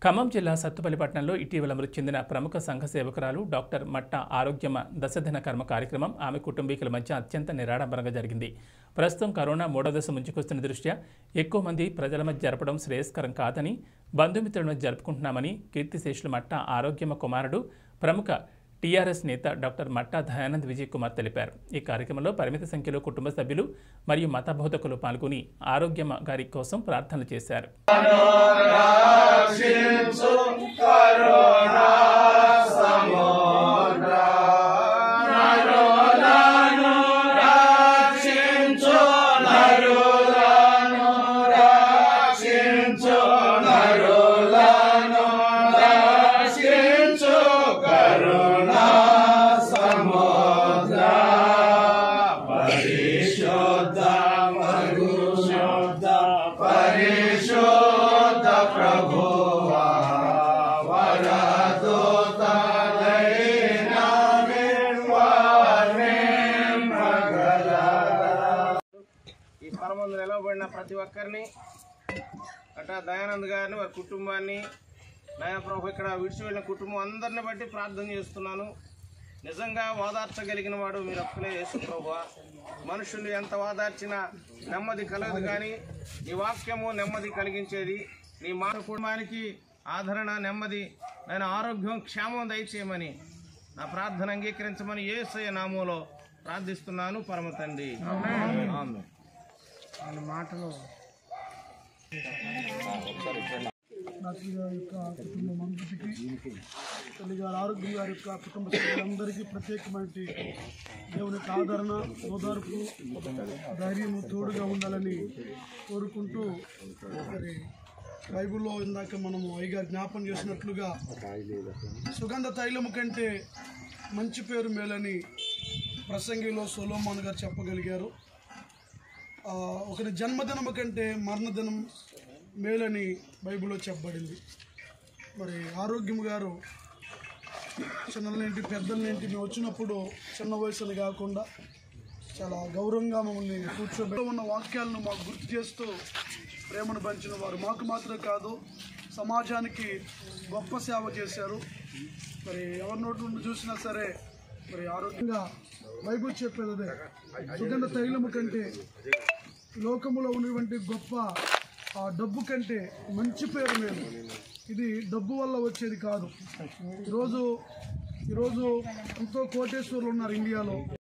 ఖమ్మం జిల్లా సత్తుపల్లి పట్టణంలో ఇటీవల మృతి చెందిన ప్రముఖ సంఘ సేవకురాలు డాక్టర్ మట్ట ఆరోగ్యమ దశదిన కర్మ కార్యక్రమం ఆమె కుటుంబీకుల మధ్య అత్యంత నిరాడంబరంగా జరిగింది ప్రస్తుతం కరోనా మూడో దశ ముంచుకొస్తున్న దృష్ట్యా ఎక్కువ మంది ప్రజల మధ్య జరపడం శ్రేయస్కరం కాదని బంధుమిత్రుల మధ్య జరుపుకుంటున్నామని కీర్తిశేషులు మట్ట ఆరోగ్యమ కుమారుడు ప్రముఖ టీఆర్ఎస్ నేత డాక్టర్ మట్టా దయానంద్ విజయ్ కుమార్ తెలిపారు ఈ కార్యక్రమంలో పరిమిత సంఖ్యలో కుటుంబ సభ్యులు మరియు మత బోధకులు పాల్గొని ఆరోగ్యమ గారి కోసం ప్రార్థనలు చేశారు ఈ స్థలం ముందు నిలవబడిన ప్రతి ఒక్కరిని అట్టా దయానంద్ గారిని వారి కుటుంబాన్ని నాయన ప్రభు ఇక్కడ విడిచి వెళ్ళిన కుటుంబం అందరిని బట్టి ప్రార్థన చేస్తున్నాను నిజంగా ఓదార్చగలిగిన వాడు మీరు ఒక్కలే యేసు ప్రభు మనుషులు ఎంత ఓదార్చినా నెమ్మది కలగదు కానీ నీ వాక్యము నెమ్మది కలిగించేది నీ మాట కుటుంబానికి ఆదరణ నెమ్మది నేను ఆరోగ్యం క్షేమం దయచేయమని నా ప్రార్థన అంగీకరించమని ఏసయ్య నామంలో ప్రార్థిస్తున్నాను పరమ తండ్రి ఆమెన్. డాక్టర్ గారి యొక్క కుటుంబం అంతటికి తల్లి గారి ఆరోగ్యం గారి యొక్క కుటుంబ సభ్యులందరికీ ప్రత్యేకమైన దేవుని యొక్క ఆదరణ ఓదార్పు ధైర్యము తోడుగా ఉండాలని కోరుకుంటూ మరి బైబిల్లో ఇందాక మనము అయ్యగారు జ్ఞాపం చేసినట్లుగా సుగంధ తైలము కంటే మంచి పేరు మేలని ప్రసంగిలో సొలోమాన్ గారు చెప్పగలిగారు ఆ, ఒకరి జన్మదినము కంటే మరణదినం మేలని బైబిల్లో చెప్పబడింది మరి ఆరోగ్యం గారు చిన్నలనేంటి పెద్దలనేంటి మేము వచ్చినప్పుడు చిన్న వయసులు కాకుండా చాలా గౌరవంగా మమ్మల్ని కూర్చోబెట్టి ఉన్న వాక్యాలను మాకు గుర్తు చేస్తూ ప్రేమను పంచిన వారు మాకు మాత్రమే కాదు సమాజానికి గొప్ప సేవ చేశారు మరి ఎవరి నోటి నుండి చూసినా సరే మరి ఆరోగ్యంగా బైబిల్ చెప్పేది అదే సుగంధ తైలము కంటే లోకములో ఉన్నటువంటి గొప్ప ఆ డబ్బు కంటే మంచి పేరు మేము ఇది డబ్బు వల్ల వచ్చేది కాదు ఈరోజు ఈరోజు ఎంతో కోటేశ్వరులు ఉన్నారు ఇండియాలో